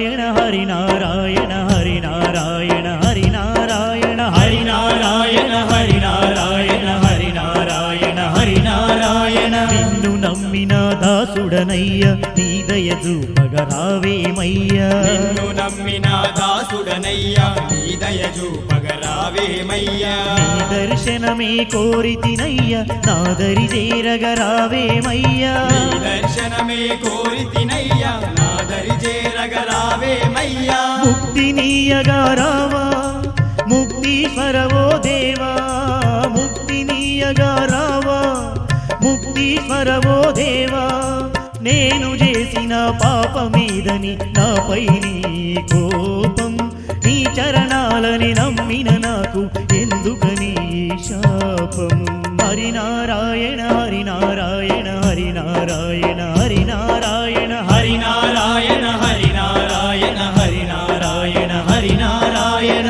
నారాయణ హరి నారాయణ హరి నారాయణ హరి నారాయణ హరి నారాయణ హరి నారాయణ హరి నారాయణ హరి నారాయణ నిన్ను నమ్మిన దాసుడనయ్య నీ దయ చూపగరావేమయ్యా నిన్ను నమ్మిన దాసుడనయ్యా నీ దయ చూపగరావేమయ్యా నీ దర్శనమే కోరితినయ్య నాదరి చేరగరావేమయ్యా నీ దర్శనమే కోరితినయ్యా నా దరి చేరగరావేమయ్యా ముక్తి నీయగా రావా ముక్తీశ్వరవో దేవా ముక్తి నీయగా రావా ముక్తీశ్వరవో దేవా నేను చేసిన పాపమీదని నాపై నీ కోపం నీ చరణాలని నమ్మిన నాకు ఎందుకని ఈ శాపం హరినారాయణ హరినారాయణ హరినారాయణ హరినారాయణ హరినారాయణ హరినారాయణ హరినారాయణ హరినారాయణ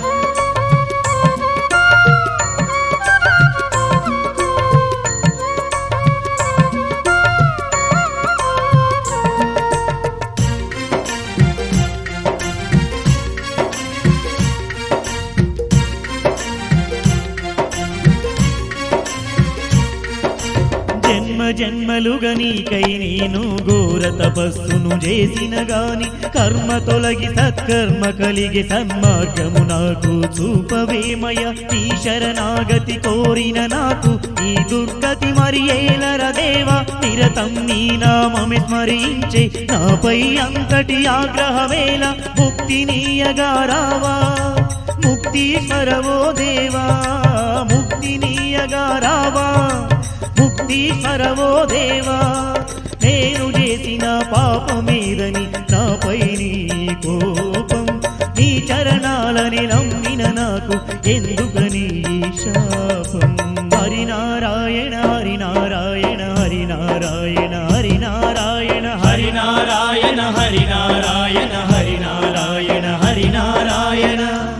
జన్మ జన్మలుగా నీకై నేను ఘోర తపస్సును చేసిన గాని కర్మ తొలగి సత్కర్మ కలిగి సన్మార్గము నాకు చూపవేమయ ఈ శరణాగతి కోరిన నాకు ఈ దుర్గతి మరి ఏలర దేవా నిరతం నీ నామమే స్మరించే నాపై అంతటి ఆగ్రహమేల ముక్తి నీయగా రావా ముక్తీశ్వరవో దేవా ముక్తి నీయగా రావా ముక్తీశ్వరవో దేవా నేను చేసిన పాపమేదని నాపై నీ కోపం నీ చరణాలని నమ్మిన నాకు ఎందుకని ఈ శాపం హరినారాయణ హరినారాయణ హరినారాయణ హరినారాయణ హరినారాయణ హరినారాయణ హరినారాయణ హరినారాయణ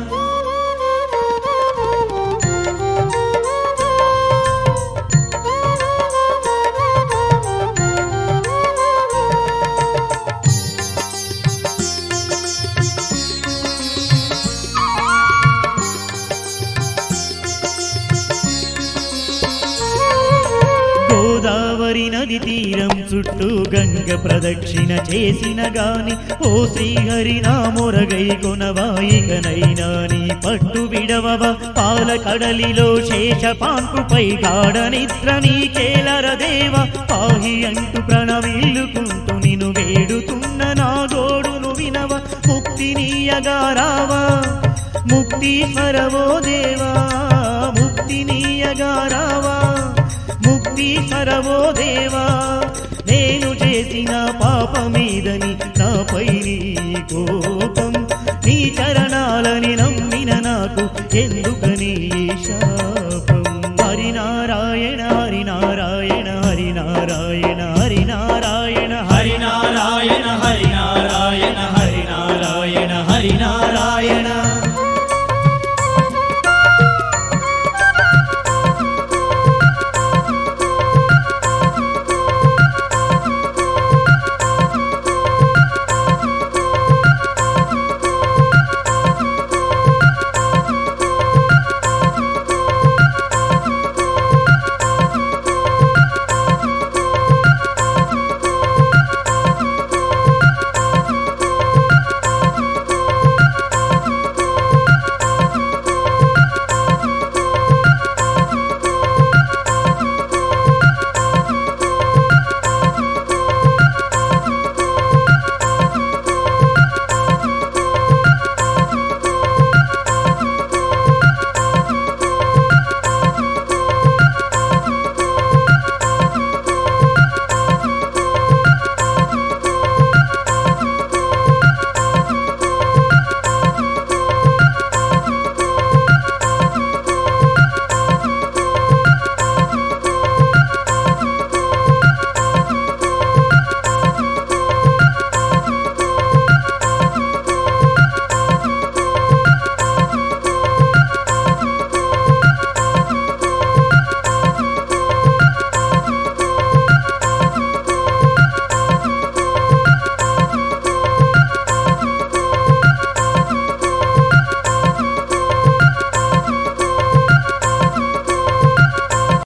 గోదావరి నది తీరం చుట్టూ గంగ ప్రదక్షిణ చేసిన గాని ఓ శ్రీహరి నా మొరగై కొనవాయికనైనా నీ పట్టు విడవవ పాల కడలిలో శేష పాంపుపై గాఢ నిద్ర నీకేలర దేవ పాహి అంటూ ప్రణవిల్లుకుంటూ నిన్ను వేడుతున్న నా గోడును వినవ ముక్తి నీయగా రావా ముక్తీశ్వరవో దేవా ముక్తి నీయగా రావా ముక్తీశ్వరవో దేవా నేను చేసిన పాపమీదని నాపై నీ కోపం నీ చరణాలని నమ్మిన నాకు ఎందుకని ఈ శాపం